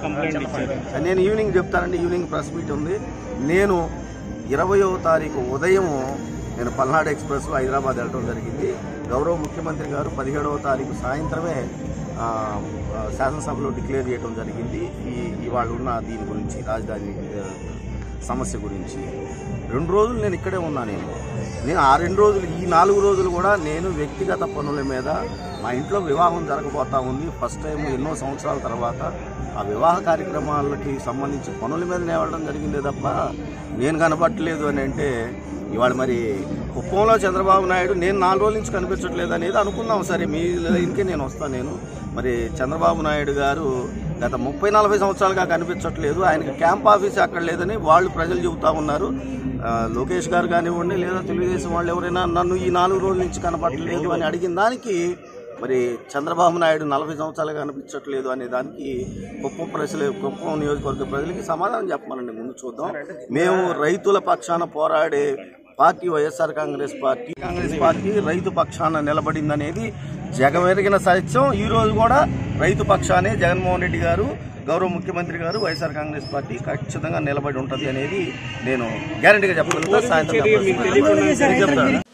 Complaint ఇచ్చారు నేను evening చెప్తానండి ఈవినింగ్ ప్రెస్ మీట్ ఉంది నేను ఇరవయో తారీఖు ఉదయం నేను పల్నాడు ఎక్స్ప్రెస్ హైదరాబాద్ వెళ్ళడం జరిగింది గౌరవ ముఖ్యమంత్రి గారు పదిహేడవ తారీఖు సాయంత్రమే ఆ, ఆ, శాసనసభలో డిక్లేర్ చేయడం జరిగింది ఈ ఇవాళ ఉన్న దీని గురించి రాజధాని ఆ, సమస్య గురించి రెండు రోజులు నేను ఇక్కడే ఉన్నా నేను నేను ఆ రెండు రోజులు ఈ నాలుగు రోజులు కూడా నేను వ్యక్తిగత పనుల మీద మా ఇంట్లో వివాహం జరగబోతా ఉంది ఫస్ట్ టైం ఎన్నో సంవత్సరాల తర్వాత ఆ వివాహ కార్యక్రమాలకి సంబంధించి పనుల మీద వెళ్ళడం జరిగిందే తప్ప నేను కనపట్టలేదు అని అంటే ఇవాళ మరి కుప్పంలో చంద్రబాబు నాయుడు నేను నాలుగు రోజుల నుంచి కనిపించట్లేదు అనేది అనుకుందాం సరే మీ ఇంకే నేను వస్తాను నేను మరి చంద్రబాబు నాయుడు గారు గత ముప్పై నలభై సంవత్సరాలుగా కనిపించట్లేదు ఆయనకి క్యాంప్ ఆఫీస్ అక్కడ లేదని వాళ్ళు ప్రజలు చెబుతా ఉన్నారు ఆ, లోకేష్ గారు కానివ్వండి లేదా తెలుగుదేశం వాళ్ళు ఎవరైనా నన్ను ఈ నాలుగు రోజుల నుంచి కనపడలేదు అని అడిగిన దానికి మరి చంద్రబాబు నాయుడు నలభై సంవత్సరాలుగా కనిపించట్లేదు అనే దానికి కుప్పం ప్రజలు కుప్పం నియోజకవర్గ ప్రజలకి సమాధానం చెప్పమనండి ముందు చూద్దాం మేము రైతుల పక్షాన పోరాడే party YSR Congress party Congress party రైతు పక్షాన నిలబడిందనేది జగమెరిగిన సత్యం ఈ రోజు కూడా రైతు పక్షానే జగన్మోహన్ రెడ్డి గారు గౌరవ ముఖ్యమంత్రి గారు వైఎస్ఆర్ కాంగ్రెస్ పార్టీ ఖచ్చితంగా నిలబడి ఉంటుంది అనేది నేను గ్యారంటీగా చెప్పగలుగుతా సాయంత్రం చెప్పగలుగుతా. చెప్తాను